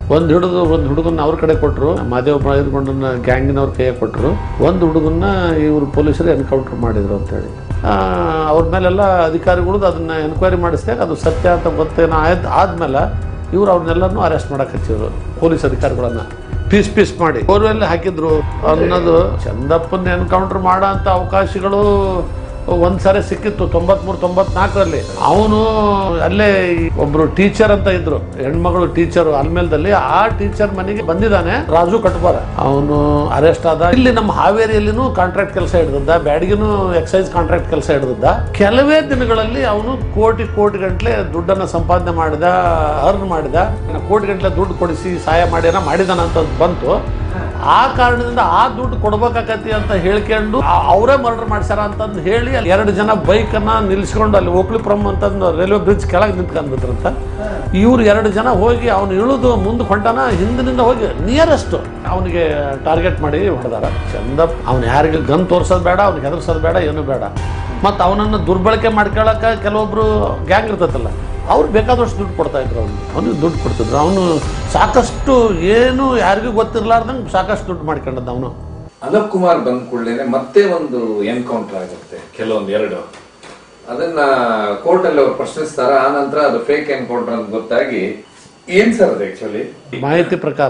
ಒಂದು ಹಿಡಿದು ಒಂದು ಹುಡುಗನ ಅವ್ರ ಕಡೆ ಕೊಟ್ಟರು ಮಾದೇವ ಬೈರ್ಗೊಂಡನ ಗ್ಯಾಂಗಿನವ್ರ ಕೈಯಾಗ ಕೊಟ್ಟರು ಒಂದು ಹುಡುಗನ್ನ ಇವರು ಪೊಲೀಸರು ಎನ್ಕೌಂಟರ್ ಮಾಡಿದ್ರು ಅಂತೇಳಿ ಆ, ಅವ್ರ ಮೇಲೆಲ್ಲ ಅಧಿಕಾರಿಗಳು ಅದನ್ನ ಎನ್ಕ್ವೈರಿ ಮಾಡಿಸಿದಾಗ ಅದು ಸತ್ಯ ಅಂತ ಗೊತ್ತೇನೋ ಆಯ್ತು ಆದ್ಮೇಲೆ ಇವ್ರು ಅವ್ರನ್ನೆಲ್ಲನೂ ಅರೆಸ್ಟ್ ಮಾಡಕ್ಕೆ ಹಚ್ಚಿದ್ರು ಪೊಲೀಸ್ ಅಧಿಕಾರಿಗಳನ್ನ ಪೀಸ್ ಪೀಸ್ ಮಾಡಿ ಬೋರ್ವೆಲ್ ಹಾಕಿದ್ರು ಅನ್ನೋದು ಚಂದಪ್ಪನ ಎನ್ಕೌಂಟರ್ ಮಾಡೋ ಅಂತ ಅವಕಾಶಗಳು ಒಂದ್ ಸಾರಿ ಸಿಕ್ಕಿತ್ತು ತೊಂಬತ್ಮೂರು ತೊಂಬತ್ನಾಲ್ಕರಲ್ಲಿ ಅವನು ಅಲ್ಲೇ ಒಬ್ರು ಟೀಚರ್ ಅಂತ ಇದ್ರು ಹೆಣ್ಮಗಳು ಟೀಚರ್ ಅಲ್ಮೇಲ್ದಲ್ಲಿ ಆ ಟೀಚರ್ ಮನೆಗೆ ಬಂದಿದ್ದಾನೆ ರಾಜು ಕಟ್ಬಾರ ಅವನು ಅರೆಸ್ಟ್ ಆದ ಇಲ್ಲಿ ನಮ್ಮ ಹಾವೇರಿಯಲ್ಲಿನೂ ಕಾಂಟ್ರಾಕ್ಟ್ ಕೆಲಸ ಹಿಡಿದಿದ್ದ ಬ್ಯಾಡಗಿನೂ ಎಕ್ಸೈಸ್ ಕಾಂಟ್ರಾಕ್ಟ್ ಕೆಲಸ ಹಿಡಿದಿದ್ದ ಕೆಲವೇ ದಿನಗಳಲ್ಲಿ ಅವನು ಕೋಟಿ ಕೋಟಿ ಗಂಟ್ಲೆ ದುಡ್ಡನ್ನ ಸಂಪಾದನೆ ಮಾಡಿದ ಅರ್ನ್ ಮಾಡಿದ ಕೋಟಿ ಗಂಟ್ಲೆ ದುಡ್ಡು ಕೊಡಿಸಿ ಸಹಾಯ ಮಾಡ್ಯಾನ ಮಾಡಿದಾನ ಅಂತ ಬಂತು ಆ ಕಾರಣದಿಂದ ಆ ದುಡ್ಡು ಕೊಡ್ಬೇಕಾಕತಿ ಅಂತ ಹೇಳ್ಕೊಂಡು ಆ- ಅವರೇ ಮರ್ಡರ್ ಮಾಡ್ಸ್ಯಾರ ಅಂತಂದು ಹೇಳಿ ಅಲ್ಲಿ ಎರಡು ಜನ ಬೈಕ್ ಅನ್ನ ನಿಲ್ಸ್ಕೊಂಡು ಅಲ್ಲಿ ಓಕ್ಲಿಪುರಂ ಅಂತಂದು ರೈಲ್ವೆ ಬ್ರಿಡ್ಜ್ ಕೆಳಗೆ ನಿಂತ್ಕೊಂಡ್ಬಿಟ್ರಂತ ಇವ್ರು ಎರಡು ಜನ ಹೋಗಿ ಅವನು ಇಳಿದು ಮುಂದೆ ಹೊಂಟಾನ ಹಿಂದಿನಿಂದ ಹೋಗಿ ನಿಯರೆಸ್ಟ್ ಅವನಿಗೆ ಟಾರ್ಗೆಟ್ ಮಾಡಿ ಹೊಡೆದಾರ ಚಂದ ಅವ್ನು ಯಾರಿಗೆ ಗನ್ ತೋರ್ಸೋದು ಬೇಡ ಅವ್ನಿಗೆ ಹೆದರ್ಸೋದು ಬೇಡ ಏನು ಬೇಡ ಮತ್ತು ಅವನನ್ನು ದುರ್ಬಳಕೆ ಮಾಡ್ಕೊಳಕ ಕೆಲವೊಬ್ರು ಗ್ಯಾಂಗ್ ಇರ್ತೈತಲ್ಲ ಅವ್ರು ಬೇಕಾದಷ್ಟು ದುಡ್ಡು ಕೊಡ್ತಾ ಇದ್ರು ಅವ್ನಿಗೆ ಅವನಿಗೆ ದುಡ್ಡು ಕೊಡ್ತಿದ್ರು ಅವನು ಸಾಕಷ್ಟು ಏನು ಯಾರಿಗೂ ಗೊತ್ತಿರ್ಲಾರ್ದಂಗೆ ಸಾಕಷ್ಟು ದುಡ್ಡು ಮಾಡ್ಕೊಂಡದ್ದು ಅವನು ಅನೂಪ್ ಕುಮಾರ್ ಬಂದ ಕೂಡಲೇ ಮತ್ತೆ ಒಂದು ಎನ್ಕೌಂಟರ್ ಆಗುತ್ತೆ ಕೆಲವೊಂದು ಎರಡು ಅದನ್ನ ಕೋರ್ಟ್ ಅಲ್ಲಿ ಅವ್ರು ಪ್ರಶ್ನಿಸ್ತಾರ ಆ ನಂತರ ಅದು ಫೇಕ್ ಎನ್ಕೌಂಟರ್ ಅಂತ ಗೊತ್ತಾಗಿ ಏನ್ ಸರ್ ಅದು ಆಕ್ಚುಲಿ ಮಾಹಿತಿ ಪ್ರಕಾರ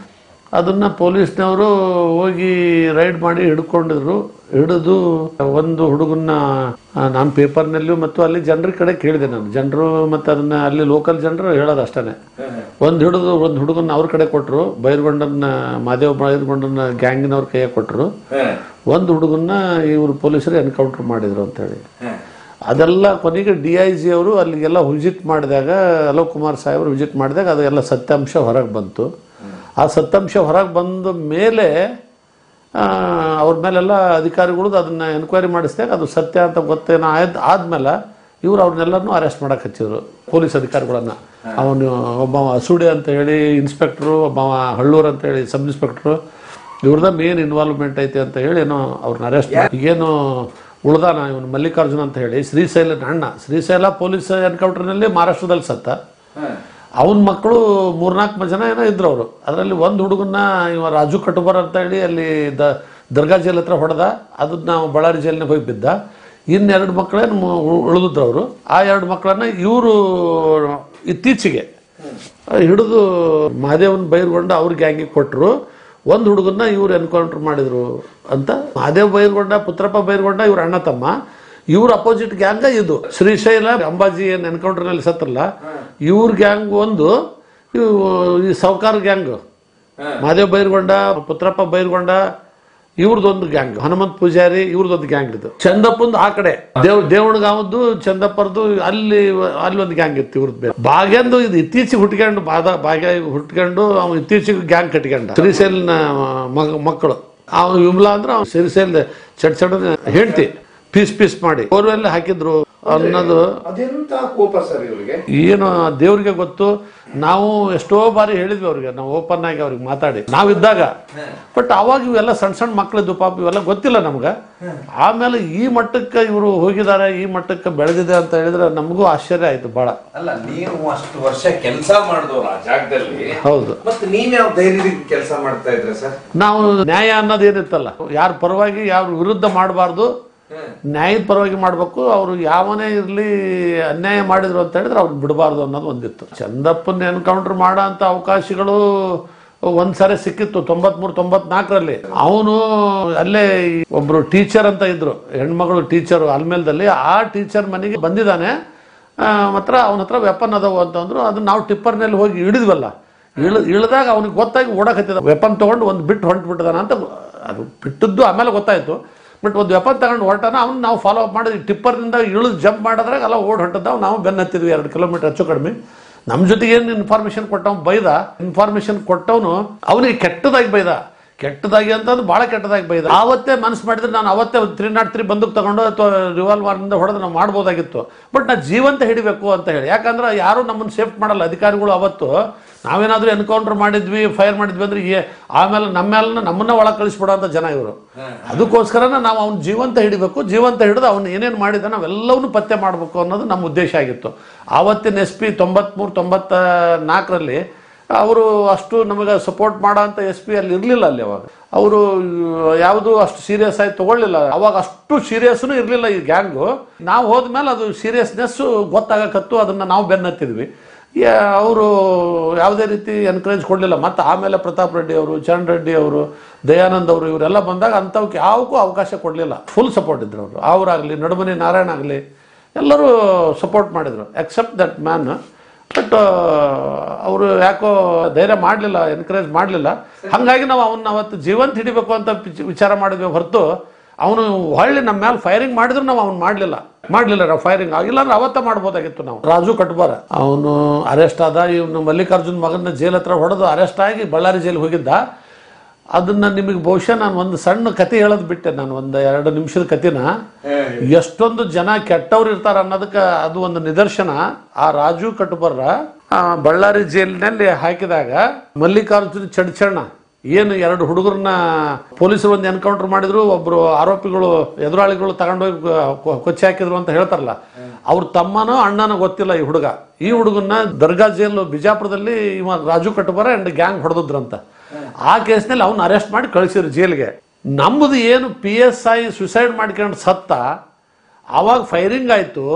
ಅದನ್ನ ಪೊಲೀಸ್ನವರು ಹೋಗಿ ರೈಡ್ ಮಾಡಿ ಹಿಡ್ಕೊಂಡಿದ್ರು ಹಿಡಿದು ಒಂದು ಹುಡುಗನ್ನ ನಾನು ಪೇಪರ್ನಲ್ಲೂ ಮತ್ತು ಅಲ್ಲಿ ಜನರ ಕಡೆ ಕೇಳಿದೆ ನಾನು ಜನರು ಮತ್ತು ಅದನ್ನ ಅಲ್ಲಿ ಲೋಕಲ್ ಜನರು ಹೇಳೋದು ಅಷ್ಟೇ ಒಂದು ಹಿಡಿದು ಒಂದು ಹುಡುಗನ್ನ ಅವ್ರ ಕಡೆ ಕೊಟ್ಟರು ಬೈರ್ಗೊಂಡನ ಮಾದೇವ ಬೈರ್ಗೊಂಡನ ಗ್ಯಾಂಗಿನವ್ರ ಕೈಯಾಗ ಕೊಟ್ಟರು ಒಂದು ಹುಡುಗನ್ನ ಇವರು ಪೊಲೀಸರು ಎನ್ಕೌಂಟರ್ ಮಾಡಿದ್ರು ಅಂತೇಳಿ ಅದೆಲ್ಲ ಕೊನೆಗೆ ಡಿ ಐ ಜಿ ಅವರು ಅಲ್ಲಿಗೆಲ್ಲ ವಿಸಿಟ್ ಮಾಡಿದಾಗ ಅಲೋಕ್ ಕುಮಾರ್ ಸಾಹೇಬರು ವಿಸಿಟ್ ಮಾಡಿದಾಗ ಅದೆಲ್ಲ ಸತ್ಯಾಂಶ ಹೊರಗೆ ಬಂತು ಆ ಸತ್ಯಾಂಶ ಹೊರಗೆ ಬಂದ ಮೇಲೆ ಆ, ಅವ್ರ ಮೇಲೆಲ್ಲ ಅಧಿಕಾರಿಗಳು ಅದನ್ನ ಎನ್ಕ್ವೈರಿ ಮಾಡಿಸಿದಾಗ ಅದು ಸತ್ಯ ಅಂತ ಗೊತ್ತೇನೋ ಆಯ್ತು ಆದ್ಮೇಲೆ ಇವ್ರು ಅವ್ರನ್ನೆಲ್ಲನೂ ಅರೆಸ್ಟ್ ಮಾಡಕ್ಕೆ ಹಚ್ಚಿದ್ರು ಪೊಲೀಸ್ ಅಧಿಕಾರಿಗಳನ್ನ ಅವನು ಒಬ್ಬ ಅಸುಡೆ ಅಂತ ಹೇಳಿ ಇನ್ಸ್ಪೆಕ್ಟ್ರು ಒಬ್ಬ ಹಳ್ಳೂರ್ ಅಂತ ಹೇಳಿ ಸಬ್ ಇನ್ಸ್ಪೆಕ್ಟ್ರು ಇವ್ರದ ಮೇನ್ ಇನ್ವಾಲ್ವ್ಮೆಂಟ್ ಐತೆ ಅಂತ ಹೇಳಿ ಏನೋ ಅವ್ರನ್ನ ಅರೆಸ್ಟ್ ಈಗೇನು ಉಳ್ದಾನ ಇವನು ಮಲ್ಲಿಕಾರ್ಜುನ್ ಅಂತ ಹೇಳಿ ಶ್ರೀಶೈಲನ ಅಣ್ಣ ಶ್ರೀಶೈಲ ಪೊಲೀಸ್ ಎನ್ಕೌಂಟರ್ನಲ್ಲಿ ಮಹಾರಾಷ್ಟ್ರದಲ್ಲಿ ಸತ್ತ ಅವನ ಮಕ್ಕಳು ಮೂರ್ನಾಲ್ಕು ಜನ ಏನೋ ಇದ್ರು ಅವರು ಅದರಲ್ಲಿ ಒಂದು ಹುಡುಗನ್ನ ಇವ ರಾಜು ಕಟುಬರ್ ಅಂತ ಹೇಳಿ ಅಲ್ಲಿ ದ ದರ್ಗಾ ಜೈಲ್ ಹತ್ರ ಹೊಡೆದ ಅದನ್ನ ನಾವು ಬಳ್ಳಾರಿ ಜೈಲಿನ ಹೋಗಿ ಬಿದ್ದ ಇನ್ನೆರಡು ಮಕ್ಕಳೇನು ಉಳಿದಿದ್ರು ಅವರು ಆ ಎರಡು ಮಕ್ಕಳನ್ನ ಇವರು ಇತ್ತೀಚೆಗೆ ಹಿಡಿದು ಮಹಾದೇವನ್ ಬೈರ್ಗೊಂಡ ಅವ್ರ ಗ್ಯಾಂಗಿಗೆ ಕೊಟ್ಟರು ಒಂದು ಹುಡುಗನ್ನ ಇವ್ರು ಎನ್ಕೌಂಟರ್ ಮಾಡಿದ್ರು ಅಂತ ಮಹಾದೇವ್ ಬೈರ್ಗೊಂಡ ಪುತ್ರಪ್ಪ ಬೈರ್ಗೊಂಡ ಇವ್ರ ಅಣ್ಣ ತಮ್ಮ ಇವ್ರ ಅಪೋಸಿಟ್ ಗ್ಯಾಂಗ ಇದು ಶ್ರೀಶೈಲ ಅಂಬಾಜಿ ಏನ್ ಎನ್ಕೌಂಟರ್ ನಲ್ಲಿ ಸತ್ತಲ್ಲ ಇವ್ರ ಗ್ಯಾಂಗ್ ಒಂದು ಇವ್- ಈ ಸಾವ್ಕಾರ ಗ್ಯಾಂಗ್ ಮಹಾದೇವ್ ಬೈರ್ಗೊಂಡ ಪುತ್ರಪ್ಪ ಬೈರ್ಗೊಂಡ ಇವ್ರದೊಂದು ಗ್ಯಾಂಗ್ ಹನುಮಂತ್ ಪೂಜಾರಿ ಇವ್ರದೊಂದು ಗ್ಯಾಂಗ್ ಇದು ಚಂದಪ್ಪಂದು ಆ ಕಡೆ ದೇವ್ ದೇವಣಗಾವದ್ದು ಚಂದಪ್ಪರ್ದು ಅಲ್ಲಿ ಅಲ್ಲಿ ಒಂದು ಗ್ಯಾಂಗ್ ಇತ್ತು ಇವ್ರದ್ದು ಬೇರೆ ಭಾಗ್ಯಂದು ಇದು ಇತ್ತೀಚೆಗೆ ಹುಟ್ಕೊಂಡು ಬಾದ ಭಾಗ್ಯ ಹುಟ್ಕೊಂಡು ಅವ್ನು ಇತ್ತೀಚೆಗೆ ಗ್ಯಾಂಗ್ ಕಟ್ಕೊಂಡ ಶ್ರೀಶೈಲ್ನ ಮಗ ಮಕ್ಕಳು ಅವ್ನು ವಿಮಲಾ ಅಂದ್ರೆ ಅವ್ನು ಶ್ರೀಶೈಲ್ ಚಡ್ ಚಡ್ ಹೇಳ್ತಿ ಪೀಸ್ ಪೀಸ್ ಮಾಡಿ ಬೋರ್ವೆಲ್ ಹಾಕಿದ್ರು ಅನ್ನೋದು ಅದೆಂತ ಕೋಪ ಸರ್ ಇವರಿಗೆ ಏನು ದೇವ್ರಿಗೆ ಗೊತ್ತು ನಾವು ಎಷ್ಟೋ ಬಾರಿ ಹೇಳಿದ್ವಿ ಅವ್ರಿಗೆ ನಾವು ಓಪನ್ ಆಗಿ ಅವ್ರಿಗೆ ಮಾತಾಡಿ ನಾವಿದ್ದಾಗ ಬಟ್ ಅವಾಗ ಇವೆಲ್ಲ ಸಣ್ಣ ಸಣ್ಣ ಮಕ್ಕಳಿದ್ದು ಪಾಪ ಇವೆಲ್ಲ ಗೊತ್ತಿಲ್ಲ ನಮ್ಗೆ ಆಮೇಲೆ ಈ ಮಟ್ಟಕ್ಕೆ ಇವರು ಹೋಗಿದ್ದಾರೆ ಈ ಮಟ್ಟಕ್ಕೆ ಬೆಳೆದಿದೆ ಅಂತ ಹೇಳಿದ್ರೆ ನಮಗೂ ಆಶ್ಚರ್ಯ ಆಯ್ತು ಬಹಳ ಅಲ್ಲ ನೀವು ಅಷ್ಟು ವರ್ಷ ಕೆಲಸ ಮಾಡಿದವ್ರು ಆ ಜಾಗದಲ್ಲಿ ಹೌದು ಮತ್ತೆ ನೀವ್ಯಾವ ಧೈರ್ಯದಿಂದ ಕೆಲಸ ಮಾಡ್ತಾ ಇದ್ರೆ ಸರ್ ನಾವು ನ್ಯಾಯ ಅನ್ನೋದು ಏನಿತ್ತಲ್ಲ ಯಾರ ಪರವಾಗಿ ಯಾರ ವಿರುದ್ಧ ಮಾಡಬಾರ್ದು ನ್ಯಾಯದ ಪರವಾಗಿ ಮಾಡಬೇಕು ಅವರು ಯಾವನೇ ಇರಲಿ ಅನ್ಯಾಯ ಮಾಡಿದ್ರು ಅಂತ ಹೇಳಿದ್ರೆ ಅವ್ರು ಬಿಡಬಾರ್ದು ಅನ್ನೋದು ಒಂದಿತ್ತು ಚಂದಪ್ಪನ ಎನ್ಕೌಂಟರ್ ಮಾಡೋ ಅಂತ ಅವಕಾಶಗಳು ಒಂದ್ ಸಾರಿ ಸಿಕ್ಕಿತ್ತು ತೊಂಬತ್ಮೂರು ತೊಂಬತ್ನಾಲ್ಕರಲ್ಲಿ ಅವನು ಅಲ್ಲೇ ಒಬ್ರು ಟೀಚರ್ ಅಂತ ಇದ್ರು ಹೆಣ್ಮಗಳು ಟೀಚರ್ ಅಲ್ಮೇಲ್ದಲ್ಲಿ ಆ ಟೀಚರ್ ಮನೆಗೆ ಬಂದಿದ್ದಾನೆ ಆ, ಮಾತ್ರ ಅವನ ಹತ್ರ ವೆಪನ್ ಅದಾವು ಅಂತಂದ್ರು ಅದನ್ನ ನಾವು ಟಿಪ್ಪರ್ನಲ್ಲಿ ಹೋಗಿ ಹಿಡಿದ್ವಲ್ಲ ಇಳ ಇಳಿದಾಗ ಅವನಿಗೆ ಗೊತ್ತಾಗಿ ಓಡಕತ್ತಿದ ವೆಪನ್ ತಗೊಂಡು ಒಂದು ಬಿಟ್ಟು ಹೊಂಟ್ಬಿಟ್ಟಿದಾನ ಅಂತ ಅದು ಬಿಟ್ಟದ್ದು ಆಮೇಲೆ ಗೊತ್ತಾಯ್ತು ಬಟ್ ಒಂದು ವೆಪನ್ ತಗೊಂಡು ಹೊರಟಾನ ಅವ್ನು ನಾವು ಫಾಲೋ ಅಪ್ ಮಾಡಿದ್ವಿ ಟಿಪ್ಪರ್ನಿಂದ ಇಳಿದು ಜಂಪ್ ಮಾಡಿದ್ರಾಗ ಎಲ್ಲ ಓಡ್ ಹೊಂಟದ್ದಾವ್ ನಾವು ಬೆನ್ನ ಹತ್ತಿದ್ವಿ ಎರಡು ಕಿಲೋಮೀಟರ್ ಹೆಚ್ಚು ಕಡಿಮೆ ನಮ್ಮ ಜೊತೆಗೆ ಏನು ಇನ್ಫಾರ್ಮೇಶನ್ ಕೊಟ್ಟವ್ ಬೈದ ಇನ್ಫಾರ್ಮೇಶನ್ ಕೊಟ್ಟವನು ಅವನಿಗೆ ಕೆಟ್ಟದಾಗಿ ಬೈದ ಕೆಟ್ಟದಾಗಿ ಅಂತಂದು ಭಾಳ ಕೆಟ್ಟದಾಗಿ ಬೈದ ಆವತ್ತೇ ಮನಸ್ಸು ಮಾಡಿದ್ರೆ ನಾನು ಅವತ್ತೇ ತ್ರೀ ನಾಟ್ ತ್ರೀ ಬಂದೂಕ್ ತಗೊಂಡು ಅಥವಾ ರಿವಾಲ್ವರ್ನಿಂದ ಹೊಡೆದು ನಾವು ಮಾಡ್ಬೋದಾಗಿತ್ತು ಬಟ್ ನಾ ಜೀವಂತ ಹಿಡಿಬೇಕು ಅಂತ ಹೇಳಿ ಯಾಕಂದ್ರೆ ಯಾರು ನಮ್ಮನ್ನು ಸೇಫ್ಟ್ ಮಾಡಲ್ಲ ಅಧಿಕಾರಿಗಳು ಅವತ್ತು ನಾವೇನಾದ್ರೂ ಎನ್ಕೌಂಟರ್ ಮಾಡಿದ್ವಿ ಫೈರ್ ಮಾಡಿದ್ವಿ ಅಂದ್ರೆ ಏ- ಆಮೇಲೆ ನಮ್ಮ ಮೇಲೆ ನಮ್ಮನ್ನ ಒಳಗೆ ಕಳಿಸ್ಬಿಡೋ ಅಂತ ಜನ ಇವರು ಅದಕ್ಕೋಸ್ಕರನ ನಾವು ಅವ್ನ ಜೀವಂತ ಹಿಡಿಬೇಕು ಜೀವಂತ ಹಿಡಿದು ಅವ್ನು ಏನೇನು ಮಾಡಿದ ನಾವೆಲ್ಲವನ್ನೂ ಪತ್ತೆ ಮಾಡಬೇಕು ಅನ್ನೋದು ನಮ್ಮ ಉದ್ದೇಶ ಆಗಿತ್ತು ಆವತ್ತಿನ ಎಸ್ ಪಿ ತೊಂಬತ್ಮೂರು ತೊಂಬತ್ತ ನಾಲ್ಕರಲ್ಲಿ ಅವರು ಅಷ್ಟು ನಮಗೆ ಸಪೋರ್ಟ್ ಮಾಡೋ ಅಂತ ಎಸ್ ಪಿ ಅಲ್ಲಿ ಇರಲಿಲ್ಲ ಅಲ್ಲಿ ಅವಾಗ ಅವರು ಯಾವುದು ಅಷ್ಟು ಸೀರಿಯಸ್ ಆಗಿ ತಗೊಳ್ಳಿಲ್ಲ ಅವಾಗ ಅಷ್ಟು ಸೀರಿಯಸ್ನು ಇರಲಿಲ್ಲ ಈ ಗ್ಯಾಂಗು ನಾವು ಹೋದ್ಮೇಲೆ ಅದು ಸೀರಿಯಸ್ನೆಸ್ಸು ಗೊತ್ತಾಗಕತ್ತು ಅದನ್ನು ನಾವು ಬೆನ್ನತ್ತಿದ್ವಿ ಅವರು ಯಾವುದೇ ರೀತಿ ಎನ್ಕರೇಜ್ ಕೊಡಲಿಲ್ಲ ಮತ್ತು ಆಮೇಲೆ ಪ್ರತಾಪ್ ರೆಡ್ಡಿ ಅವರು ಚರಣ್ ರೆಡ್ಡಿ ಅವರು ದಯಾನಂದ್ ಅವರು ಇವರೆಲ್ಲ ಬಂದಾಗ ಅಂಥವಕ್ಕೆ ಯಾವಕ್ಕೂ ಅವಕಾಶ ಕೊಡಲಿಲ್ಲ ಫುಲ್ ಸಪೋರ್ಟ್ ಇದ್ರು ಅವರು ಅವರಾಗಲಿ ನಡುಮನಿ ನಾರಾಯಣ ಆಗಲಿ ಎಲ್ಲರೂ ಸಪೋರ್ಟ್ ಮಾಡಿದರು ಎಕ್ಸೆಪ್ಟ್ ದಟ್ ಮ್ಯಾನ್ ಬಟ್ ಅವರು ಯಾಕೋ ಧೈರ್ಯ ಮಾಡಲಿಲ್ಲ ಎನ್ಕರೇಜ್ ಮಾಡಲಿಲ್ಲ ಹಾಗಾಗಿ ನಾವು ಅವನ್ನ ಅವತ್ತು ಜೀವಂತ ಹಿಡಿಬೇಕು ಅಂತ ಪಿಚ್- ವಿಚಾರ ಮಾಡಿದ್ವಿ ಹೊರತು ಅವನು ಹೊಳ್ಳಿ ನಮ್ಮ ಮೇಲೆ ಫೈರಿಂಗ್ ಮಾಡಿದ್ರು ನಾವು ಅವ್ನು ಮಾಡಲಿಲ್ಲ ಮಾಡಲಿಲ್ಲ ನಾವು ಫೈರಿಂಗ್ ಆಗಿಲ್ಲ ಅಂದ್ರೆ ಅವತ್ತ ಮಾಡ್ಬೋದಾಗಿತ್ತು ನಾವು ರಾಜು ಕಟ್ಬಾರ ಅವನು ಅರೆಸ್ಟ್ ಆದ ಇವನು ಮಲ್ಲಿಕಾರ್ಜುನ್ ಮಗನ ಜೈಲ್ ಹತ್ರ ಹೊಡೆದು ಅರೆಸ್ಟ್ ಆಗಿ ಬಳ್ಳಾರಿ ಜೈಲ್ ಹೋಗಿದ್ದ ಅದನ್ನ ನಿಮಗೆ ಬಹುಶಃ ನಾನು ಒಂದು ಸಣ್ಣ ಕತೆ ಹೇಳೋದು ಬಿಟ್ಟೆ ನಾನು ಒಂದು ಎರಡು ನಿಮಿಷದ ಕತೆನ ಎಷ್ಟೊಂದು ಜನ ಕೆಟ್ಟವ್ರು ಇರ್ತಾರ ಅನ್ನೋದಕ್ಕೆ ಅದು ಒಂದು ನಿದರ್ಶನ ಆ ರಾಜು ಕಟ್ಬರ್ರ ಆ ಬಳ್ಳಾರಿ ಜೈಲಿನಲ್ಲಿ ಹಾಕಿದಾಗ ಮಲ್ಲಿಕಾರ್ಜುನ್ ಚಡ್ಚಣ್ಣ ಏನು ಎರಡು ಹುಡುಗರನ್ನ ಪೊಲೀಸರು ಒಂದು ಎನ್ಕೌಂಟರ್ ಮಾಡಿದ್ರು ಒಬ್ರು ಆರೋಪಿಗಳು ಎದುರಾಳಿಗಳು ತಗೊಂಡೋಗಿ ಕೊ- ಕೊಚ್ಚಿ ಹಾಕಿದ್ರು ಅಂತ ಹೇಳ್ತಾರಲ್ಲ ಅವ್ರ ತಮ್ಮನೋ ಅಣ್ಣನೋ ಗೊತ್ತಿಲ್ಲ ಈ ಹುಡುಗ ಈ ಹುಡುಗನ್ನ ದರ್ಗಾ ಜೈಲು ಬಿಜಾಪುರದಲ್ಲಿ ಇವ ರಾಜು ಕಟ್ಬರ ಅಂಡ್ ಗ್ಯಾಂಗ್ ಹೊಡೆದ್ರಂತ ಆ ಕೇಸ್ನಲ್ಲಿ ಅವ್ನ ಅರೆಸ್ಟ್ ಮಾಡಿ ಕಳಿಸಿದ್ರು ಜೈಲಿಗೆ ನಮ್ಮದು ಏನು ಪಿ ಎಸ್ ಐ ಸುಸೈಡ್ ಮಾಡ್ಕೊಂಡು ಸತ್ತ ಆವಾಗ ಫೈರಿಂಗ್ ಆಯ್ತು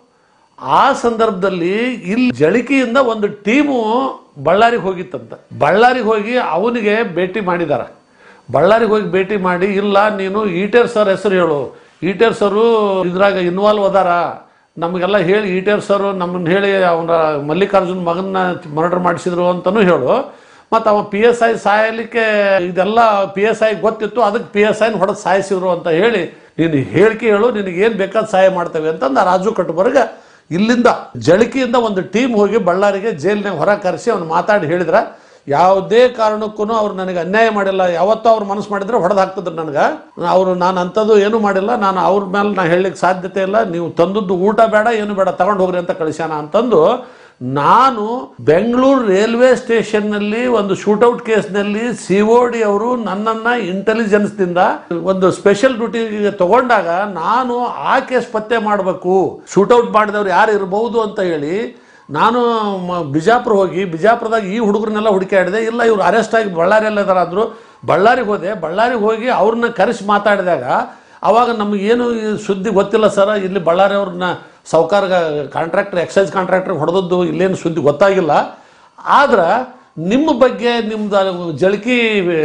ಆ ಸಂದರ್ಭದಲ್ಲಿ ಇಲ್ಲಿ ಜಳಿಕೆಯಿಂದ ಒಂದು ಟೀಮು ಬಳ್ಳಾರಿಗೆ ಹೋಗಿತ್ತಂತ ಬಳ್ಳಾರಿಗೆ ಹೋಗಿ ಅವನಿಗೆ ಭೇಟಿ ಮಾಡಿದಾರ ಬಳ್ಳಾರಿಗೆ ಹೋಗಿ ಭೇಟಿ ಮಾಡಿ ಇಲ್ಲ ನೀನು ಈಟೇರ್ ಸರ್ ಹೆಸರು ಹೇಳು ಈಟೇರ್ ಸರು ಇದ್ರಾಗ ಇನ್ವಾಲ್ವ್ ಅದಾರ ನಮಗೆಲ್ಲ ಹೇಳಿ ಈಟೇರ್ ಸರ್ ನಮ್ಮನ್ನ ಹೇಳಿ ಅವನ ಮಲ್ಲಿಕಾರ್ಜುನ್ ಮಗನ್ನ ಮರ್ಡರ್ ಮಾಡಿಸಿದ್ರು ಅಂತಲೂ ಹೇಳು ಮತ್ತು ಅವ ಪಿ ಎಸ್ ಐ ಸಾಯಲಿಕ್ಕೆ ಇದೆಲ್ಲ ಪಿ ಎಸ್ ಐ ಗೊತ್ತಿತ್ತು ಅದಕ್ಕೆ ಪಿ ಎಸ್ ಐನ ಹೊಡೆದು ಸಾಯಿಸಿದ್ರು ಅಂತ ಹೇಳಿ ನೀನು ಹೇಳಿಕೆ ಹೇಳು ನಿನಗೆ ಏನು ಬೇಕಾದ ಸಹಾಯ ಮಾಡ್ತೇವೆ ಅಂತಂದು ಆ ರಾಜು ಕಟ್ಟಬರ್ಗ ಇಲ್ಲಿಂದ ಜಳಕಿಯಿಂದ ಒಂದು ಟೀಮ್ ಹೋಗಿ ಬಳ್ಳಾರಿಗೆ ಜೈಲಿನಾಗ ಹೊರ ಕರೆಸಿ ಅವ್ನು ಮಾತಾಡಿ ಹೇಳಿದ್ರ ಯಾವುದೇ ಕಾರಣಕ್ಕೂ ಅವ್ರು ನನಗೆ ಅನ್ಯಾಯ ಮಾಡಿಲ್ಲ ಯಾವತ್ತೂ ಅವ್ರು ಮನಸ್ಸು ಮಾಡಿದ್ರೆ ಹೊಡೆದು ಹಾಕ್ತಿದ್ರು ನನಗೆ ಅವರು ನಾನು ಅಂಥದ್ದು ಏನೂ ಮಾಡಿಲ್ಲ ನಾನು ಅವ್ರ ಮೇಲೆ ನಾ ಹೇಳಲಿಕ್ಕೆ ಸಾಧ್ಯತೆ ಇಲ್ಲ ನೀವು ತಂದದ್ದು ಊಟ ಬೇಡ ಏನು ಬೇಡ ತಗೊಂಡು ಹೋಗ್ರಿ ಅಂತ ಕಳಿಸ್ಯಾನ ಅಂತಂದು ನಾನು ಬೆಂಗಳೂರು ರೈಲ್ವೆ ಸ್ಟೇಷನ್ನಲ್ಲಿ ಒಂದು ಶೂಟೌಟ್ ಕೇಸ್ನಲ್ಲಿ ಸಿ ಒ ಡಿ ಅವರು ನನ್ನನ್ನು ಇಂಟೆಲಿಜೆನ್ಸ್ದಿಂದ ಒಂದು ಸ್ಪೆಷಲ್ ಡ್ಯೂಟಿಗೆ ತಗೊಂಡಾಗ ನಾನು ಆ ಕೇಸ್ ಪತ್ತೆ ಮಾಡಬೇಕು ಶೂಟೌಟ್ ಮಾಡಿದವ್ರು ಯಾರು ಇರಬಹುದು ಅಂತ ಹೇಳಿ ನಾನು ಮ- ಬಿಜಾಪುರ ಹೋಗಿ ಬಿಜಾಪುರದಾಗ ಈ ಹುಡುಗರನ್ನೆಲ್ಲ ಹುಡುಕಾಡಿದೆ ಇಲ್ಲ ಇವ್ರು ಅರೆಸ್ಟ್ ಆಗಿ ಬಳ್ಳಾರಿಯಲ್ಲಿ ಇದಾರ ಅಂದ್ರು ಬಳ್ಳಾರಿಗೆ ಹೋದೆ ಬಳ್ಳಾರಿಗೆ ಹೋಗಿ ಅವ್ರನ್ನ ಕರೆಸಿ ಮಾತಾಡಿದಾಗ ಅವಾಗ ನಮಗೇನು ಈ ಸುದ್ದಿ ಗೊತ್ತಿಲ್ಲ ಸರ್ ಇಲ್ಲಿ ಬಳ್ಳಾರಿ ಅವ್ರನ್ನ ಸಾವುಕಾರ ಕಾಂಟ್ರಾಕ್ಟರ್ ಎಕ್ಸೈಸ್ ಕಾಂಟ್ರಾಕ್ಟರ್ ಹೊಡೆದದ್ದು ಇಲ್ಲೇನು ಸುದ್ದಿ ಗೊತ್ತಾಗಿಲ್ಲ ಆದ್ರೆ ನಿಮ್ಮ ಬಗ್ಗೆ ನಿಮ್ದು Jalaki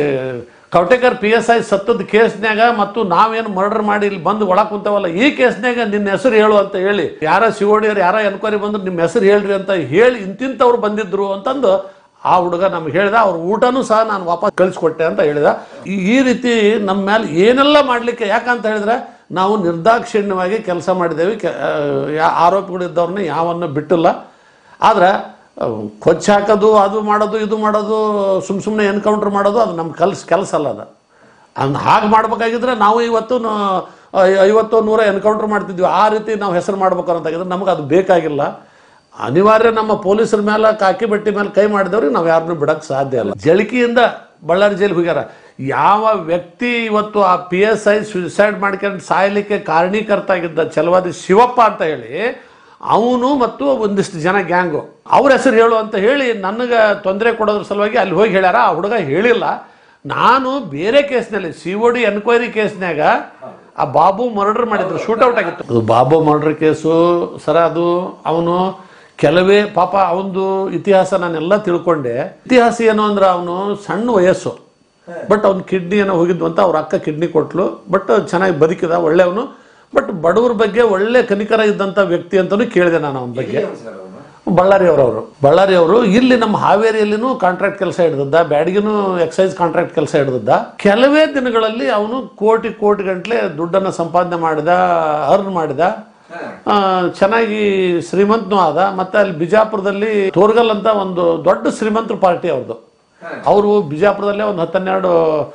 Kavatekar P S I ಸತ್ತದ ಕೇಸ್ನ್ಯಾಗ ಮತ್ತು ನಾವೇನು ಮರ್ಡರ್ ಮಾಡಿ ಇಲ್ಲಿ ಬಂದು ಒಳಗೆ ಕುಂತವಲ್ಲ ಈ ಕೇಸ್ನ್ಯಾಗ ನಿನ್ನ ಹೆಸರು ಹೇಳು ಅಂತ ಹೇಳಿ ಯಾರ ಶಿವೋಡಿಯರು ಯಾರ ಎನ್ಕ್ವೈರಿ ಬಂದ್ರು ನಿಮ್ಮ ಹೆಸರು ಹೇಳ್ರಿ ಅಂತ ಹೇಳಿ ಇಂತಿಂಥವ್ರು ಬಂದಿದ್ರು ಅಂತಂದು ಆ ಹುಡುಗ ನಮ್ಗೆ ಹೇಳ್ದ ಅವ್ರ ಊಟನೂ ಸಹ ನಾನು ವಾಪಸ್ ಕಳಿಸ್ಕೊಟ್ಟೆ ಅಂತ ಹೇಳಿದ ಈ- ಈ ರೀತಿ ನಮ್ಮ ಮೇಲೆ ಏನೆಲ್ಲ ಮಾಡಲಿಕ್ಕೆ ಯಾಕಂತ ಹೇಳಿದ್ರೆ ನಾವು ನಿರ್ದಾಕ್ಷಿಣ್ಯವಾಗಿ ಕೆಲಸ ಮಾಡಿದ್ದೇವೆ ಕೆ ಆ, ಯಾ- ಆರೋಪಿಗಳಿದ್ದವ್ರನ್ನ ಯಾವನ್ನು ಬಿಟ್ಟಿಲ್ಲ ಆದ್ರೆ ಅಹ್, ಕೊಚ್ಚ ಹಾಕೋದು ಅದು ಮಾಡೋದು ಇದು ಮಾಡೋದು ಸುಮ್ ಸುಮ್ಮನೆ ಎನ್ಕೌಂಟರ್ ಮಾಡೋದು ಅದು ನಮ್ಮ ಕಲ್ಸ್ ಕೆಲಸ ಅಲ್ಲ ಅದು ಅಂದ್ ಹಾಗೆ ಮಾಡ್ಬೇಕಾಗಿದ್ರೆ ನಾವು ಇವತ್ತು ನ- ಐ- ಐವತ್ತು ನೂರ ಎನ್ಕೌಂಟರ್ ಮಾಡ್ತಿದ್ವಿ ಆ ರೀತಿ ನಾವು ಹೆಸರು ಮಾಡ್ಬೇಕು ಅಂತಾಗಿದ್ರೆ ನಮಗೆ ಅದು ಬೇಕಾಗಿಲ್ಲ ಅನಿವಾರ್ಯ ನಮ್ಮ ಪೊಲೀಸರ ಮೇಲೆ ಕಾಕಿ ಬಟ್ಟಿ ಮೇಲೆ ಕೈ ಮಾಡಿದವ್ರಿಗೆ ನಾವು ಯಾರನ್ನೂ ಬಿಡಕ್ಕೆ ಸಾಧ್ಯ ಇಲ್ಲ ಜಳಿಕೆಯಿಂದ ಬಳ್ಳಾರಿ ಜೈಲಿಗೆ ಹೋಗ್ಯಾರ ಯಾವ ವ್ಯಕ್ತಿ ಇವತ್ತು ಆ ಪಿ ಎಸ್ ಐ ಸುಸೈಡ್ ಮಾಡ್ಕೊಂಡು ಸಾಯಲಿಕ್ಕೆ ಕಾರಣೀಕರ್ತ ಆಗಿದ್ದ ಛಲವಾದಿ ಶಿವಪ್ಪ ಅಂತ ಹೇಳಿ ಅವನು ಮತ್ತು ಒಂದಿಷ್ಟು ಜನ ಗ್ಯಾಂಗು ಅವ್ರ ಹೆಸರು ಹೇಳು ಅಂತ ಹೇಳಿ ನನಗೆ ತೊಂದರೆ ಕೊಡೋದ್ರ ಸಲುವಾಗಿ ಅಲ್ಲಿ ಹೋಗಿ ಹೇಳ್ಯಾರ ಆ ಹುಡುಗ ಹೇಳಿಲ್ಲ ನಾನು ಬೇರೆ ಕೇಸ್ನಲ್ಲಿ ಸಿ ಒ ಡಿ ಎನ್ಕ್ವೈರಿ ಕೇಸ್ನಾಗ ಆ ಬಾಬು ಮರ್ಡರ್ ಮಾಡಿದ್ರು ಶೂಟೌಟ್ ಆಗಿತ್ತು ಅದು ಬಾಬು ಮರ್ಡರ್ ಕೇಸು ಸರ ಅದು ಅವನು ಕೆಲವೇ ಪಾಪ ಅವನದು ಇತಿಹಾಸ ನಾನೆಲ್ಲ ತಿಳ್ಕೊಂಡೆ ಇತಿಹಾಸ ಏನು ಅಂದ್ರೆ ಅವನು ಸಣ್ಣ ವಯಸ್ಸು ಬಟ್ ಅವ್ನ ಕಿಡ್ನಿ ಏನೋ ಹೋಗಿದ್ವು ಅಂತ ಅವ್ರ ಅಕ್ಕ ಕಿಡ್ನಿ ಕೊಟ್ಲು ಬಟ್ ಚೆನ್ನಾಗಿ ಬದುಕಿದ ಒಳ್ಳೆಯವನು ಬಟ್ ಬಡವ್ರ ಬಗ್ಗೆ ಒಳ್ಳೆ ಕನಿಕರ ಇದ್ದಂಥ ವ್ಯಕ್ತಿ ಅಂತಲೂ ಕೇಳಿದೆ ನಾನು ಅವನ ಬಗ್ಗೆ ಬಳ್ಳಾರಿ ಅವರವರು ಬಳ್ಳಾರಿ ಅವರು ಇಲ್ಲಿ ನಮ್ಮ ಹಾವೇರಿಯಲ್ಲಿನೂ ಕಾಂಟ್ರಾಕ್ಟ್ ಕೆಲಸ ಹಿಡಿದದ್ದ ಬ್ಯಾಡಗಿನೂ ಎಕ್ಸೈಸ್ ಕಾಂಟ್ರಾಕ್ಟ್ ಕೆಲಸ ಹಿಡಿದದ್ದ ಕೆಲವೇ ದಿನಗಳಲ್ಲಿ ಅವನು ಕೋಟಿ ಕೋಟಿ ಗಂಟ್ಲೆ ದುಡ್ಡನ್ನು ಸಂಪಾದನೆ ಮಾಡಿದ ಅರ್ನ್ ಮಾಡಿದ ಆ, ಚೆನ್ನಾಗಿ ಶ್ರೀಮಂತನೂ ಆದ ಮತ್ತೆ ಅಲ್ಲಿ ಬಿಜಾಪುರದಲ್ಲಿ ತೋರ್ಗಲ್ ಅಂತ ಒಂದು ದೊಡ್ಡ ಶ್ರೀಮಂತರ ಪಾರ್ಟಿ ಅವ್ರದ್ದು ಅವರು ಬಿಜಾಪುರದಲ್ಲೇ ಒಂದು ಹತ್ತನ್ನೆರಡು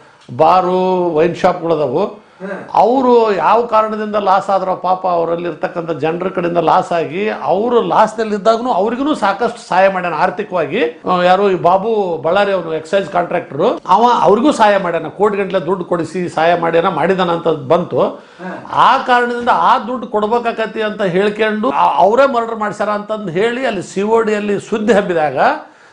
ಬಾರು ವೈನ್ ಶಾಪ್ಗಳದಾವು ಅವರು ಯಾವ ಕಾರಣದಿಂದ ಲಾಸ್ ಆದ್ರೋ ಪಾಪ ಅವರಲ್ಲಿ ಇರ್ತಕ್ಕಂಥ ಜನರ ಕಡೆಯಿಂದ ಲಾಸ್ ಆಗಿ ಅವರು ಲಾಸ್ನಲ್ಲಿ ಇದ್ದಾಗೂ ಅವ್ರಿಗೂ ಸಾಕಷ್ಟು ಸಹಾಯ ಮಾಡ್ಯಾನ ಆರ್ಥಿಕವಾಗಿ ಆ, ಯಾರು ಈ ಬಾಬು ಬಳ್ಳಾರಿ ಅವನು ಎಕ್ಸೈಸ್ ಕಾಂಟ್ರಾಕ್ಟರು ಅವ ಅವ್ರಿಗೂ ಸಹಾಯ ಮಾಡ್ಯಾನ ಕೋಟಿ ಗಂಟ್ಲೆ ದುಡ್ಡು ಕೊಡಿಸಿ ಸಹಾಯ ಮಾಡ್ಯಾನ ಮಾಡಿದಾನ ಅಂತ ಬಂತು ಆ ಕಾರಣದಿಂದ ಆ ದುಡ್ಡು ಕೊಡ್ಬೇಕಾಕತಿ ಅಂತ ಹೇಳ್ಕೊಂಡು ಆ- ಅವರೇ ಮರ್ಡರ್ ಮಾಡ್ಸ್ಯಾರ ಅಂತಂದು ಹೇಳಿ ಅಲ್ಲಿ ಸಿ ಒ ಡಿಯಲ್ಲಿ ಸುದ್ದಿ ಹಬ್ಬಿದಾಗ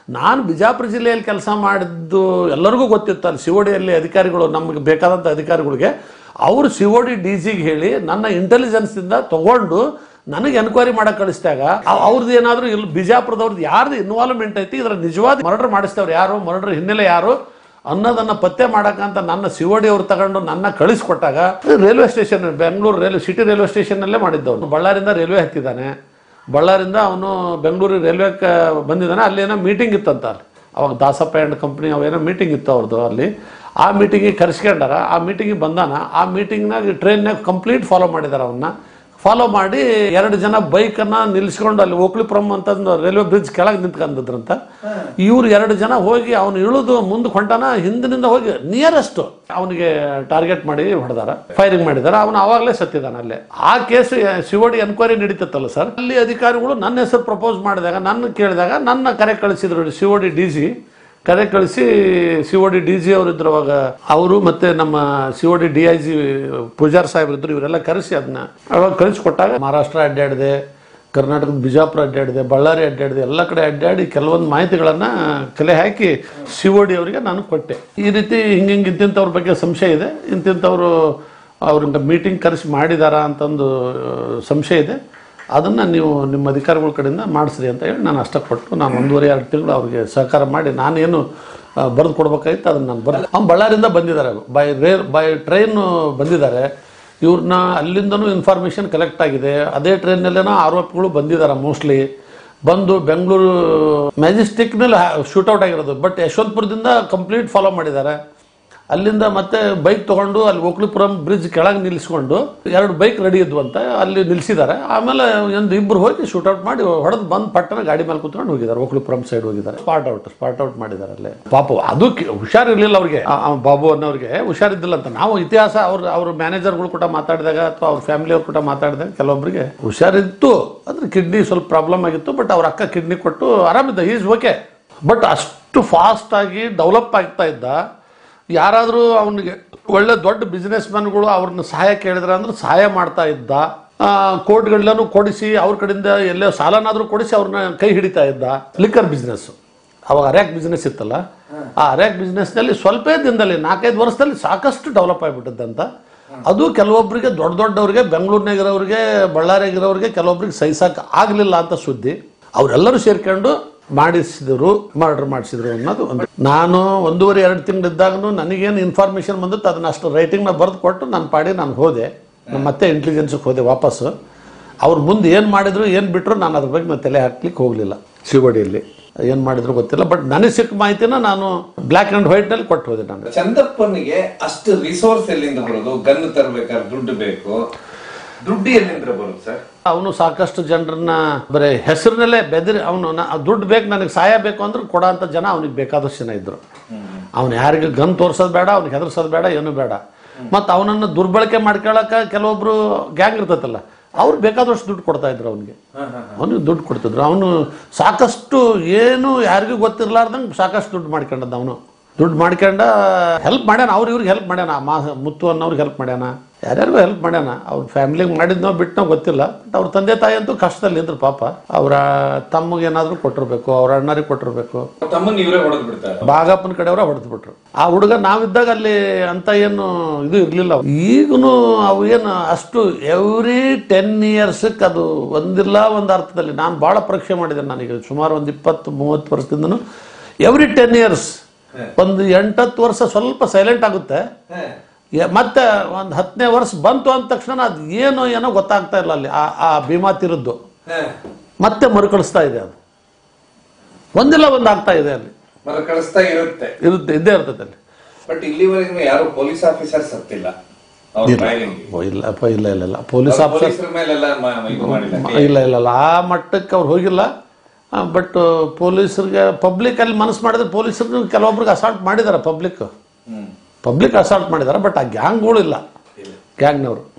ನಾನು ಬಿಜಾಪುರ ಜಿಲ್ಲೆಯಲ್ಲಿ ಕೆಲಸ ಮಾಡಿದ್ದು ಎಲ್ಲರಿಗೂ ಗೊತ್ತಿತ್ತು ಅಲ್ಲಿ ಸಿಒಡಿಯಲ್ಲಿ ಅಧಿಕಾರಿಗಳು ನಮಗೆ ಬೇಕಾದಂಥ ಅಧಿಕಾರಿಗಳಿಗೆ ಅವರು ಸಿಒಡಿ ಡಿ ಜಿಗೆ ಹೇಳಿ ನನ್ನ ಇಂಟೆಲಿಜೆನ್ಸಿಂದ ತಗೊಂಡು ನನಗೆ ಎನ್ಕ್ವೈರಿ ಮಾಡಕ್ಕೆ ಕಳಿಸಿದಾಗ ಅವ್ರದ್ದು ಏನಾದರೂ ಇಲ್ಲಿ ಬಿಜಾಪುರದವ್ರದ್ದು ಯಾರ್ದು ಇನ್ವಾಲ್ವ್ಮೆಂಟ್ ಐತಿ ಇದರ ನಿಜವಾದ ಮರ್ಡರ್ ಮಾಡಿಸ್ತವ್ರು ಯಾರು ಮರ್ಡರ್ ಹಿನ್ನೆಲೆ ಯಾರು ಅನ್ನೋದನ್ನ ಪತ್ತೆ ಮಾಡಕ್ಕಂತ ನನ್ನ ಸಿಒಡಿ ಅವ್ರು ತಗೊಂಡು ನನ್ನ ಕಳಿಸ್ಕೊಟ್ಟಾಗ railway station Bengaluru railway city railway ಸ್ಟೇಷನ್ನಲ್ಲೇ ಮಾಡಿದ್ದವನು ಬಳ್ಳಾರಿಂದ ರೈಲ್ವೆ ಹತ್ತಿದ್ದಾನೆ ಬಳ್ಳಾರಿಂದ ಅವನು ಬೆಂಗಳೂರಿಗೆ ರೈಲ್ವೆಗೆ ಬಂದಿದ್ದಾನೆ ಅಲ್ಲಿ ಏನೋ ಮೀಟಿಂಗ್ ಇತ್ತಂತ ಅಲ್ಲಿ ಅವಾಗ ದಾಸಪ್ಪ ಆ್ಯಂಡ್ ಕಂಪ್ನಿ ಅವೇನೋ ಮೀಟಿಂಗ್ ಇತ್ತು ಅವ್ರದ್ದು ಅಲ್ಲಿ ಆ ಮೀಟಿಂಗಿಗೆ ಕರೆಸ್ಕೊಂಡಾರ ಆ ಮೀಟಿಂಗಿಗೆ ಬಂದಾನ ಆ ಮೀಟಿಂಗ್ನಾಗ ಟ್ರೈನ್ನಾಗ ಕಂಪ್ಲೀಟ್ ಫಾಲೋ ಮಾಡಿದಾರೆ ಅವನ್ನ ಫಾಲೋ ಮಾಡಿ ಎರಡು ಜನ ಬೈಕನ್ನು ನಿಲ್ಲಿಸ್ಕೊಂಡು ಅಲ್ಲಿ ಓಕ್ಳಿಪುರಂ ಅಂತಂದು ರೈಲ್ವೆ ಬ್ರಿಡ್ಜ್ ಕೆಳಗೆ ನಿಂತ್ಕೊಂಡಿದ್ರಂತ ಇವ್ರು ಎರಡು ಜನ ಹೋಗಿ ಅವನು ಇಳಿದು ಮುಂದೆ ಹೊಂಟಾನ ಹಿಂದಿನಿಂದ ಹೋಗಿ ನಿಯರೆಸ್ಟ್ ಅವನಿಗೆ ಟಾರ್ಗೆಟ್ ಮಾಡಿ ಹೊಡೆದಾರ ಫೈರಿಂಗ್ ಮಾಡಿದಾರೆ ಅವನು ಅವಾಗಲೇ ಸತ್ತಿದ್ದಾನೆ ಅಲ್ಲೇ ಆ ಕೇಸ್ ಸಿಒಡಿ ಎನ್ಕ್ವೈರಿ ನಡೀತಿತ್ತಲ್ಲ ಸರ್ ಅಲ್ಲಿ ಅಧಿಕಾರಿಗಳು ನನ್ನ ಹೆಸರು ಪ್ರಪೋಸ್ ಮಾಡಿದಾಗ ನನ್ನ ಕೇಳಿದಾಗ ನನ್ನ ಕರೆ ಕಳಿಸಿದ್ರು ಸಿಒಡಿ ಡಿ ಸಿ ಕರೆ ಕಳಿಸಿ C O D D G ಅವರು ಇದ್ರು ಅವಾಗ ಅವರು ಮತ್ತೆ ನಮ್ಮ C O D D I G Pujar ಸಾಹೇಬ್ರು ಇದ್ರು ಇವರೆಲ್ಲ ಕರೆಸಿ ಅದನ್ನ ಅವಾಗ ಕಳಿಸ್ಕೊಟ್ಟಾಗ ಮಹಾರಾಷ್ಟ್ರ ಅಡ್ಡಾಡಿದೆ ಕರ್ನಾಟಕದ ಬಿಜಾಪುರ ಅಡ್ಡಾಡಿದೆ ಬಳ್ಳಾರಿ ಅಡ್ಡಾಡಿದೆ ಎಲ್ಲ ಕಡೆ ಅಡ್ಡಾಡಿ ಕೆಲವೊಂದು ಮಾಹಿತಿಗಳನ್ನು ಕಲೆ ಹಾಕಿ ಸಿ ಒ ಡಿ ಅವರಿಗೆ ನಾನು ಕೊಟ್ಟೆ ಈ ರೀತಿ ಹಿಂಗೆ ಹಿಂಗೆ ಇಂತಿಂಥವ್ರ ಬಗ್ಗೆ ಸಂಶಯ ಇದೆ ಇಂತಿಂಥವ್ರು ಅವ್ರಿಂದ ಮೀಟಿಂಗ್ ಕರೆಸಿ ಮಾಡಿದಾರಾ ಅಂತಂದು ಆ, ಸಂಶಯ ಇದೆ ಅದನ್ನು ನೀವು ನಿಮ್ಮ ಅಧಿಕಾರಿಗಳ ಕಡೆಯಿಂದ ಮಾಡಿಸ್ರಿ ಅಂತ ಹೇಳಿ ನಾನು ಅಷ್ಟ ಕೊಟ್ಟು ನಾನು ಒಂದೂವರೆ ಎರಡು ತಿಂಗಳು ಅವ್ರಿಗೆ ಸಹಕಾರ ಮಾಡಿ ನಾನೇನು ಬರೆದು ಕೊಡ್ಬೇಕಾಗಿತ್ತು ಅದನ್ನು ನಾನು ಬರೆದು ಅವ್ನು ಬಳ್ಳಾರಿಂದ ಬಂದಿದ್ದಾರೆ ಬೈ ರೇರ್ ಬೈ ಟ್ರೈನು ಬಂದಿದ್ದಾರೆ ಇವ್ರನ್ನ ಅಲ್ಲಿಂದನೂ ಇನ್ಫಾರ್ಮೇಷನ್ ಕಲೆಕ್ಟ್ ಆಗಿದೆ ಅದೇ ಟ್ರೈನ್ನಲ್ಲೇನೋ ಆರೋಪಿಗಳು ಬಂದಿದ್ದಾರೆ ಮೋಸ್ಟ್ಲಿ ಬಂದು ಬೆಂಗಳೂರು ಮ್ಯಾಜಿಸ್ಟಿಕ್ನಲ್ಲಿ ಶೂಟೌಟ್ ಆಗಿರೋದು ಬಟ್ ಯಶವಂತಪುರದಿಂದ ಕಂಪ್ಲೀಟ್ ಫಾಲೋ ಮಾಡಿದ್ದಾರೆ ಅಲ್ಲಿಂದ ಮತ್ತೆ ಬೈಕ್ ತಗೊಂಡು ಅಲ್ಲಿ ಓಕ್ಲಿಪುರಂ ಬ್ರಿಡ್ಜ್ ಕೆಳಗೆ ನಿಲ್ಲಿಸ್ಕೊಂಡು ಎರಡು ಬೈಕ್ ರೆಡಿ ಇದ್ವಂತ ಅಲ್ಲಿ ನಿಲ್ಲಿಸಿದ್ದಾರೆ ಆಮೇಲೆ ಒಂದು ಇಬ್ಬರು ಹೋಗಿ ಶೂಟೌಟ್ ಮಾಡಿ ಹೊಡೆದು ಬಂದು ಪಟ್ಟಣ ಗಾಡಿ ಮೇಲೆ ಕುತ್ಕೊಂಡು ಹೋಗಿದ್ದಾರೆ ಓಕ್ಲಿಪುರಂ ಸೈಡ್ ಹೋಗಿದ್ದಾರೆ ಸ್ಪಾಟ್ ಔಟ್ ಸ್ಪಾಟ್ ಔಟ್ ಮಾಡಿದ್ದಾರೆ ಅಲ್ಲೇ ಪಾಪ ಅದು ಕಿ- ಹುಷಾರಿರ್ಲಿಲ್ಲ ಅವ್ರಿಗೆ ಆ- ಆ ಬಾಬು ಅನ್ನೋರಿಗೆ ಹುಷಾರಿದ್ದಿಲ್ಲ ಅಂತ ನಾವು ಇತಿಹಾಸ ಅವ್ರ ಅವ್ರ ಮ್ಯಾನೇಜರ್ಗಳು ಕೂಡ ಮಾತಾಡಿದಾಗ ಅಥವಾ ಅವ್ರ ಫ್ಯಾಮಿಲಿ ಅವ್ರು ಕೂಡ ಮಾತಾಡಿದಾಗ ಕೆಲವೊಬ್ಬರಿಗೆ ಹುಷಾರಿತ್ತು ಅದ್ರ ಕಿಡ್ನಿ ಸ್ವಲ್ಪ ಪ್ರಾಬ್ಲಮ್ ಆಗಿತ್ತು ಬಟ್ ಅವ್ರ ಅಕ್ಕ ಕಿಡ್ನಿ ಕೊಟ್ಟು ಆರಾಮಿದ್ದ ಈಸ್ ಓಕೆ ಬಟ್ ಅಷ್ಟು ಫಾಸ್ಟ್ ಆಗಿ ಡೆವಲಪ್ ಆಗ್ತಾ ಇದ್ದ ಯಾರಾದರೂ ಅವನಿಗೆ ಒಳ್ಳೆ ದೊಡ್ಡ ಬಿಸ್ನೆಸ್ ಮ್ಯಾನ್ಗಳು ಅವ್ರನ್ನ ಸಹಾಯ ಕೇಳಿದ್ರೆ ಅಂದ್ರೆ ಸಹಾಯ ಮಾಡ್ತಾ ಇದ್ದ ಕೋರ್ಟ್ಗಳೆಲ್ಲನೂ ಕೊಡಿಸಿ ಅವ್ರ ಕಡೆಯಿಂದ ಎಲ್ಲೇ ಸಾಲನಾದರೂ ಕೊಡಿಸಿ ಅವ್ರನ್ನ ಕೈ ಹಿಡಿತಾ ಇದ್ದ ಲಿಕ್ಕರ್ ಬಿಸ್ನೆಸ್ ಅವಾಗ ಅರ್ಯಾಕ್ ಬಿಸ್ನೆಸ್ ಇತ್ತಲ್ಲ ಆ ಅರ್ಯಾಕ್ ಬಿಸ್ನೆಸ್ನಲ್ಲಿ ಸ್ವಲ್ಪ ದಿನದಲ್ಲಿ ನಾಲ್ಕೈದು ವರ್ಷದಲ್ಲಿ ಸಾಕಷ್ಟು ಡೆವಲಪ್ ಆಗಿಬಿಟ್ಟದಂತ ಅದು ಕೆಲವೊಬ್ಬರಿಗೆ ದೊಡ್ಡ ದೊಡ್ಡವ್ರಿಗೆ ಬೆಂಗಳೂರಿನಾಗಿರೋರಿಗೆ ಬಳ್ಳಾರಿಯಾಗಿರೋರಿಗೆ ಕೆಲವೊಬ್ಬರಿಗೆ ಸಹಿಸಕ್ಕೆ ಆಗಲಿಲ್ಲ ಅಂತ ಸುದ್ದಿ ಅವರೆಲ್ಲರೂ ಸೇರ್ಕೊಂಡು ಮಾಡಿಸಿದ್ರು ಮರ್ಡರ್ ಮಾಡಿಸಿದ್ರು ಅನ್ನೋದು ಒಂದು ನಾನು ಒಂದೂವರೆ ಎರಡು ತಿಂಗಳಿದ್ದಾಗೂ ನನಗೇನು ಇನ್ಫಾರ್ಮೇಷನ್ ಬಂದಿತ್ತು ಅದನ್ನ ಅಷ್ಟು ರೈಟಿಂಗ್ನ ಬರೆದು ಕೊಟ್ಟು ನಾನು ಪಾಡಿ ನಾನು ಹೋದೆ ನಾನು ಮತ್ತೆ ಇಂಟೆಲಿಜೆನ್ಸ್ಗೆ ಹೋದೆ ವಾಪಸ್ಸು ಅವ್ರು ಮುಂದೆ ಏನು ಮಾಡಿದ್ರು ಏನು ಬಿಟ್ಟರು ನಾನು ಅದ್ರ ಬಗ್ಗೆ ನಾನು ತಲೆ ಹಾಕ್ಲಿಕ್ಕೆ ಹೋಗಲಿಲ್ಲ ಶಿವಡಿಯಲ್ಲಿ ಏನು ಮಾಡಿದ್ರು ಗೊತ್ತಿಲ್ಲ ಬಟ್ ನನಗೆ ಸಿಕ್ಕ ಮಾಹಿತಿನ ನಾನು ಬ್ಲ್ಯಾಕ್ ಆ್ಯಂಡ್ ವೈಟ್ನಲ್ಲಿ ಕೊಟ್ಟು ಹೋದೆ ನಾನು ಚಂದಪ್ಪನಿಗೆ ಅಷ್ಟು ರಿಸೋರ್ಸ್ ಎಲ್ಲಿಂದ ಬರೋದು ಗನ್ ತರ್ಬೇಕಾದ್ರೆ ದುಡ್ಡು ಬೇಕು ದುಡ್ಡು ಎಲ್ಲಿಂದ ಬರುತ್ತೆ ಸರ್ ಅವನು ಸಾಕಷ್ಟು ಜನರನ್ನ ಬರೀ ಹೆಸರಿನಲ್ಲೇ ಬೆದರಿ ಅವನು ದುಡ್ಡು ಬೇಕು ನನಗೆ ಸಹಾಯ ಬೇಕು ಅಂದ್ರೆ ಕೊಡೋ ಅಂತ ಜನ ಅವನಿಗೆ ಬೇಕಾದಷ್ಟು ಜನ ಇದ್ರು ಅವ್ನು ಯಾರಿಗೆ ಗನ್ ತೋರ್ಸೋದು ಬೇಡ ಅವ್ನಿಗೆ ಹೆದರ್ಸೋದು ಬೇಡ ಏನು ಬೇಡ ಮತ್ತು ಅವನನ್ನು ದುರ್ಬಳಕೆ ಮಾಡ್ಕೊಳಕ್ಕೆ ಕೆಲವೊಬ್ರು ಗ್ಯಾಂಗ್ ಇರ್ತೈತಲ್ಲ ಅವ್ರು ಬೇಕಾದಷ್ಟು ದುಡ್ಡು ಕೊಡ್ತಾ ಇದ್ರು ಅವನಿಗೆ ಅವನಿಗೆ ದುಡ್ಡು ಕೊಡ್ತಿದ್ರು ಅವನು ಸಾಕಷ್ಟು ಏನು ಯಾರಿಗೂ ಗೊತ್ತಿರ್ಲಾರ್ದಂಗೆ ಸಾಕಷ್ಟು ದುಡ್ಡು ಮಾಡ್ಕೊಂಡದ್ದು ಅವನು ದುಡ್ಡು ಮಾಡ್ಕೊಂಡ ಹೆಲ್ಪ್ ಮಾಡ್ಯಾನ ಅವ್ರು ಇವ್ರಿಗೆ ಹೆಲ್ಪ್ ಮಾಡ್ಯಾನ ಮಾ ಮುತ್ತು ಅನ್ನೋರ್ಗೆ ಹೆಲ್ಪ್ ಮಾಡ್ಯಾನ ಯಾರ್ಯಾರಿಗೂ ಹೆಲ್ಪ್ ಮಾಡ್ಯಾನ ಅವ್ರ ಫ್ಯಾಮಿಲಿಗೆ ಮಾಡಿದ್ನೋ ಬಿಟ್ಟನೋ ಗೊತ್ತಿಲ್ಲ ಬಟ್ ಅವ್ರ ತಂದೆ ತಾಯಿ ಅಂತೂ ಕಷ್ಟದಲ್ಲಿ ಇದ್ರು ಪಾಪ ಅವರ ತಮ್ಮಗೆ ಏನಾದರೂ ಕೊಟ್ಟಿರ್ಬೇಕು ಅವ್ರ ಅಣ್ಣರಿಗೆ ಕೊಟ್ಟಿರ್ಬೇಕು ತಮ್ಮನ್ನ ಇವರೇ ಹೊಡೆದ್ ಬಿಡ್ತಾರೆ ಬಾಗಪ್ಪನ ಕಡೆಯವರ ಹೊಡೆದು ಬಿಟ್ರು ಆ ಹುಡುಗ ನಾವಿದ್ದಾಗ ಅಲ್ಲಿ ಅಂತ ಏನು ಇದು ಇರಲಿಲ್ಲ ಈಗನು ಅವು ಏನು ಅಷ್ಟು ಎವ್ರಿ ಟೆನ್ ಇಯರ್ಸಕ್ಕೆ ಅದು ಒಂದಿಲ್ಲ ಒಂದು ಅರ್ಥದಲ್ಲಿ ನಾನು ಭಾಳ ಪರೀಕ್ಷೆ ಮಾಡಿದ್ದೇನೆ ನನಗೆ ಸುಮಾರು ಒಂದು ಇಪ್ಪತ್ತು ಮೂವತ್ತು ವರ್ಷದಿಂದನು ಎವ್ರಿ ಟೆನ್ ಇಯರ್ಸ್ ಒಂದು ಎಂಟತ್ತು ವರ್ಷ ಸ್ವಲ್ಪ ಸೈಲೆಂಟ್ ಆಗುತ್ತೆ ಯ- ಮತ್ತೆ ಒಂದು ಹತ್ತನೇ ವರ್ಷ ಬಂತು ಅಂದ ತಕ್ಷಣ ಅದು ಏನೋ ಏನೋ ಗೊತ್ತಾಗ್ತಾ ಇಲ್ಲ ಅಲ್ಲಿ ಆ ಆ ಭೀಮಾ ತಿರುದ್ದು ಮತ್ತೆ ಮರುಕಳಿಸ್ತಾ ಇದೆ ಅದು ಒಂದಿಲ್ಲ ಒಂದು ಆಗ್ತಾ ಇದೆ ಅಲ್ಲಿ ಮರ ಕಳಿಸ್ತಾ ಇರುತ್ತೆ ಇರುತ್ತೆ ಇದ್ದೇ ಇರ್ತದೆ ಅಲ್ಲಿ ಬಟ್ ಇಲ್ಲಿವರೆಗೂ ಯಾರು ಪೊಲೀಸ್ ಆಫೀಸರ್ ಸತ್ತಿಲ್ಲ ಅವ್ರ ಫೈರಿಂಗ್ ಓ, ಇಲ್ಲ ಅಪ್ಪ ಇಲ್ಲ ಇಲ್ಲ ಇಲ್ಲ ಪೊಲೀಸ್ ಆಫೀಸರ್ ಪೊಲೀಸರ ಮೇಲೆಲ್ಲ ಮ- ಇದು ಮಾಡಿಲ್ಲ ಇಲ್ಲ ಇಲ್ಲ ಇಲ್ಲ ಆ ಮಟ್ಟಕ್ಕೆ ಅವ್ರು ಹೋಗಿಲ್ಲ ಬಟ್ ಪೊಲೀಸರಿಗೆ ಪಬ್ಲಿಕ್ ಅಲ್ಲಿ ಮನಸ್ಸು ಮಾಡಿದ್ರೆ ಪೊಲೀಸರು ಕೆಲವೊಬ್ರಿಗೆ ಅಸಾಲ್ಟ್ ಮಾಡಿದ್ದಾರೆ ಪಬ್ಲಿಕ್ ಹ್ಮ್ ಪಬ್ಲಿಕ್ ಅಸಾಲ್ಟ್ ಮಾಡಿದ್ದಾರೆ ಬಟ್ ಆ ಗ್ಯಾಂಗ್ಗಳು ಇಲ್ಲ ಗ್ಯಾಂಗ್ನವರು